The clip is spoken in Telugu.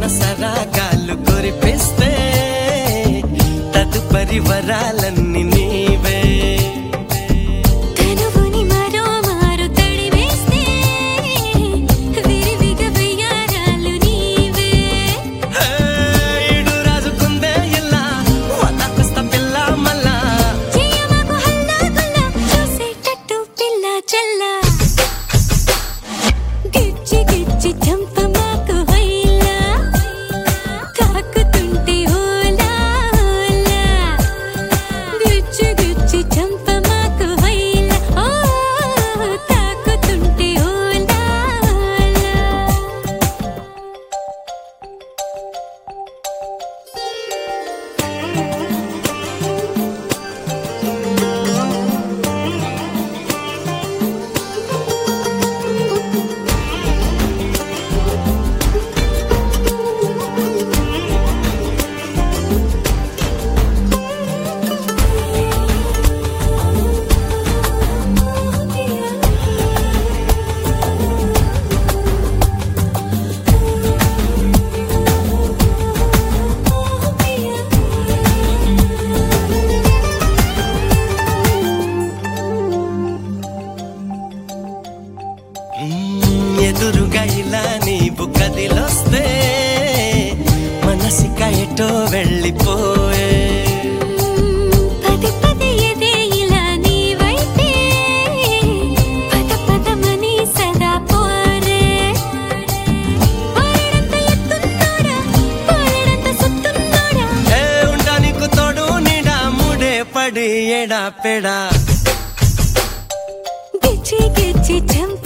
మనసరాగాలు కురిపిస్తే తదుపరి వరాలన్నీ నీవే కనువుని మరో మారు తడివేస్తే విరివిగా వెయ్యారాలు నీవే హే, ఈడు రాజుకుందే ఇలా వదకొస్త పిల్ల మళ్ళా చెయ్యమాకు హల్లా గుల్లా చూసేటట్టు పిల్ల చల్ల గిచ్చి గిచ్చి చంపమాకు హైలా తాకుతుంటే ఓలా ఓలా గిచ్చి గిచ్చి చంపమాకు హైలా ఓ తాకుతుంటే ఓలా ఓలా మ్మ్, ఎదురుగా ఇలా నీవు కదిలొస్తే మనసిక ఎటో వెళ్ళిపోయే పది పది ఎదే ఇలా నీ వైపే పద పదమని సదా పోరే పోరడంత ఎత్తున్నోడా పోరడంత సుత్తున్నోడా ఏ ఉంటా నీకు తోడు నీడా ముడే పడి ఎడా పెడా గిచ్చి గిచ్చి చంప